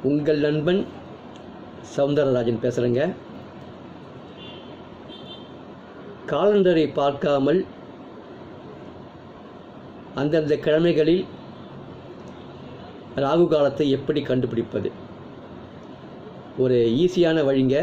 உங்கள் நண்பன் சவுந்தரராஜன் பேசுகிறேங்க காலண்டரை பார்க்காமல் அந்தந்த கிழமைகளில் ராகு காலத்தை எப்படி கண்டுபிடிப்பது ஒரு ஈஸியான வழிங்க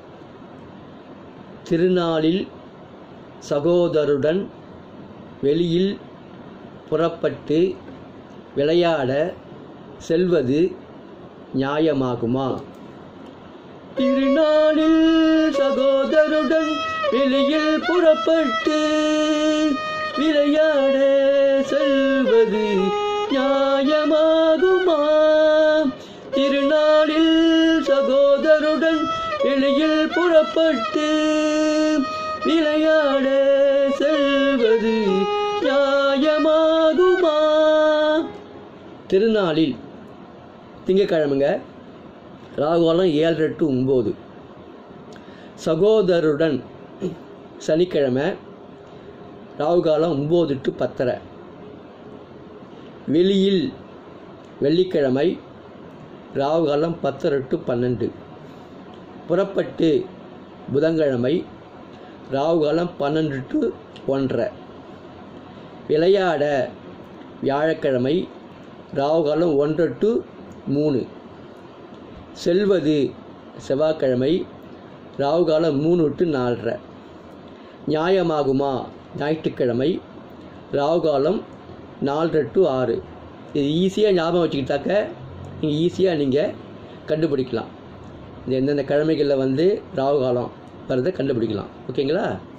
திருநாளில் சகோதருடன் வெளியில் புறப்பட்டு விளையாட செல்வது நியாயமாகுமா திருநாளில் சகோதருடன் வெளியில் புறப்பட்டு விளையாட செல்வது நியாயமாகுமா திருநாளில் சகோதருடன் வெளியில் புறப்பட்டு விளையாட செல்வது நியாயமாகுமா திருநாளில் திங்கக்கிழமைங்க ராகுகாலம் ஏழரை டு ஒம்பது சகோதருடன் சனிக்கிழமை ராகுகாலம் ஒம்பது டு பத்தரை வெளியில் வெள்ளிக்கிழமை ராகுகாலம் பத்தரை டு பன்னெண்டு புறப்பட்டு புதன்கிழமை ராகுகாலம் பன்னெண்டு டு ஒன்றரை விளையாட வியாழக்கிழமை ராகுகாலம் ஒன்று டு மூணு செல்வது செவ்வாய்க்கிழமை ராகுகாலம் மூணு டு நாலரை நியாயமாகுமா ஞாயிற்றுக்கிழமை ராகுகாலம் நாலரை டு ஆறு இது ஈஸியாக ஞாபகம் வச்சுக்கிட்டாக்க நீங்கள் ஈஸியாக நீங்கள் கண்டுபிடிக்கலாம் இந்த எந்தெந்த கிழமைகளில் வந்து ராகுகாலம் வரதை கண்டுபிடிக்கலாம் ஓகேங்களா